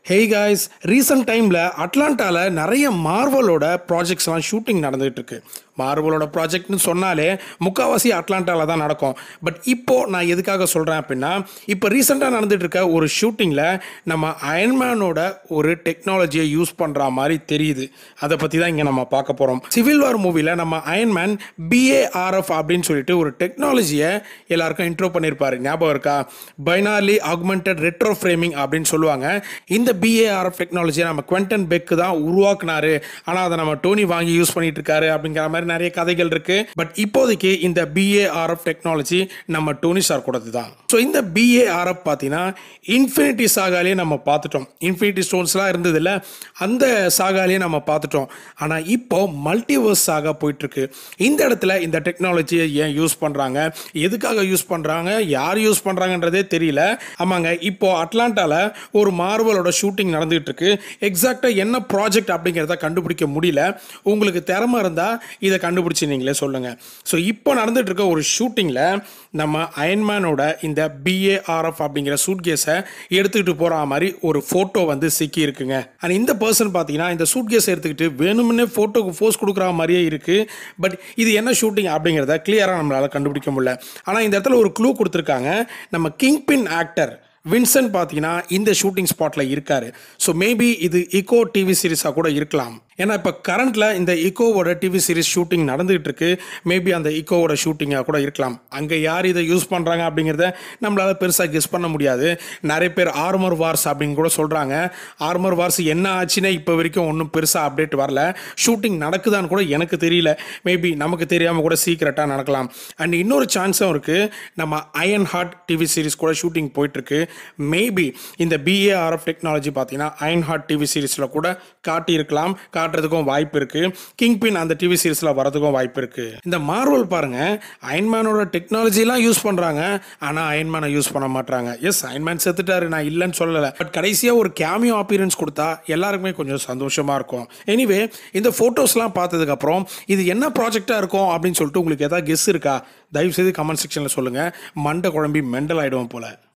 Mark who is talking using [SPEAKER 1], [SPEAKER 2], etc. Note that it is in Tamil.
[SPEAKER 1] ஹேய் காய்ஸ் ரீசெண்ட் டைமில் அட்லாண்டாவில் நிறைய மார்வலோட ப்ராஜெக்ட்ஸ்லாம் ஷூட்டிங் நடந்துகிட்டு இருக்கு மார்வலோட ப்ராஜெக்ட்னு சொன்னாலே முக்கால்வாசி அட்லாண்டாவில் தான் நடக்கும் பட் இப்போது நான் எதுக்காக சொல்கிறேன் அப்படின்னா இப்போ ரீசெண்டாக நடந்துட்டு இருக்க ஒரு ஷூட்டிங்கில் நம்ம அயன்மேனோட ஒரு டெக்னாலஜியை யூஸ் பண்ணுற மாதிரி தெரியுது அதை பற்றி தான் இங்கே நம்ம பார்க்க போகிறோம் சிவில் வார் மூவியில் நம்ம அயன்மேன் பிஏஆர்எஃப் அப்படின்னு சொல்லிட்டு ஒரு டெக்னாலஜியை எல்லாருக்கும் இன்ட்ரோ பண்ணியிருப்பாரு ஞாபகம் இருக்கா பைனார்லி ஆக்மெண்டட் ரெட்ரோ ஃப்ரேமிங் அப்படின்னு சொல்லுவாங்க இந்த பிஏஆர்எஃப் டெக்னாலஜியை நம்ம குவென்டன் பெக்கு தான் உருவாக்குனாரு ஆனால் அதை நம்ம டோனி வாங்கி யூஸ் பண்ணிட்டு இருக்காரு அப்படிங்கிற மாதிரி நிறைய கதைகள் இருக்கு பட் இப்போதைக்கு இந்த பிஏஆர்எஃப் டெக்னாலஜி நம்ம டோனி சார் கூடது தான் ஸோ இந்த பிஏஆர்எஃப் பார்த்தீங்கன்னா இன்ஃபினிட்டி சாகாலே நம்ம பார்த்துட்டோம் இன்ஃபினிட்டி ஸ்டோன்ஸ்லாம் இருந்தது இல்ல அந்த சாகாலேயே நம்ம பார்த்துட்டோம் ஆனால் இப்போ மல்டிவர்ஸ் சாகா போயிட்டு இருக்கு இந்த இடத்துல இந்த டெக்னாலஜியை ஏன் யூஸ் பண்ணுறாங்க எதுக்காக யூஸ் பண்ணுறாங்க யார் யூஸ் பண்ணுறாங்கன்றதே தெரியல ஆமாங்க இப்போ அட்லாண்டாவில் ஒரு மார்வலோட ஷூட்டிங் நடந்துகிட்டு இருக்கு எக்ஸாக்டாக என்ன ப்ராஜெக்ட் அப்படிங்கிறத கண்டுபிடிக்க முடியல உங்களுக்கு திறமை இருந்தால் இதை கண்டுபிடிச்சி நீங்களே சொல்லுங்கள் ஸோ இப்போ நடந்துட்டு இருக்க ஒரு ஷூட்டிங்கில் நம்ம அயன்மேனோட இந்த பிஏஆர்எஃப் அப்படிங்கிற சூட் கேஸை எடுத்துக்கிட்டு போகிற மாதிரி ஒரு ஃபோட்டோ வந்து சிக்கி இருக்குங்க அண்ட் இந்த பர்சன் பார்த்தீங்கன்னா இந்த சூட் கேஸை எடுத்துக்கிட்டு வேணும்னே ஃபோட்டோக்கு ஃபோர்ஸ் கொடுக்குற மாதிரியே இருக்குது பட் இது என்ன ஷூட்டிங் அப்படிங்கிறத கிளியராக நம்மளால் கண்டுபிடிக்க முடியல ஆனால் இந்த இடத்துல ஒரு க்ளூ கொடுத்துருக்காங்க நம்ம கிங் பின் ஆக்டர் வின்சென்ட் பார்த்தீங்கன்னா இந்த ஷூட்டிங் ஸ்பாட்டில் இருக்காரு ஸோ மேபி இது இக்கோ டிவி சீரிஸாக கூட இருக்கலாம் ஏன்னா இப்போ கரண்ட்டில் இந்த இக்கோவோட டிவி சீரிஸ் ஷூட்டிங் நடந்துகிட்டு இருக்கு மேபி அந்த இக்கோவோட ஷூட்டிங்காக கூட இருக்கலாம் அங்கே யார் இதை யூஸ் பண்ணுறாங்க அப்படிங்கிறத நம்மளால் பெருசாக கெஸ் பண்ண முடியாது நிறைய பேர் ஆர்மர் வார்ஸ் அப்படின்னு கூட சொல்கிறாங்க ஆர்மர் வார்ஸ் என்ன ஆச்சுன்னே இப்போ வரைக்கும் ஒன்றும் பெருசாக அப்டேட் வரல ஷூட்டிங் நடக்குதான்னு கூட எனக்கு தெரியல மேபி நமக்கு தெரியாமல் கூட சீக்கிரட்டாக நடக்கலாம் அண்ட் இன்னொரு சான்ஸும் இருக்குது நம்ம அயன் ஹார்ட் டிவி சீரிஸ் கூட ஷூட்டிங் போயிட்டுருக்கு மேபி இந்த பிஏஆர்எஃப் டெக்னாலஜி பார்த்தீங்கன்னா அயன் ஹார்ட் டிவி சீரிஸில் கூட காட்டியிருக்கலாம் காட்டுறதுக்கும் வாய்ப்பு இருக்கு கிங் பின் அந்த டிவி சீரிஸில் வரதுக்கும் வாய்ப்பு இருக்கு இந்த மார்வல் பாருங்க அயன்மேனோட டெக்னாலஜிலாம் யூஸ் பண்ணுறாங்க ஆனால் அயன்மேனை யூஸ் பண்ண மாட்டாங்க எஸ் அயன்மேன் செத்துட்டாரு நான் இல்லைன்னு சொல்லலை பட் கடைசியாக ஒரு கேமியோ அப்பியரன்ஸ் கொடுத்தா எல்லாருக்குமே கொஞ்சம் சந்தோஷமா இருக்கும் எனிவே இந்த ஃபோட்டோஸ்லாம் பார்த்ததுக்கப்புறம் இது என்ன ப்ராஜெக்டாக இருக்கும் அப்படின்னு சொல்லிட்டு உங்களுக்கு ஏதாவது கெஸ் இருக்கா தயவு செய்து கமெண்ட் செக்ஷனில் சொல்லுங்கள் மண்டை குழம்பி மெண்டல் ஆகிடுவோம் போல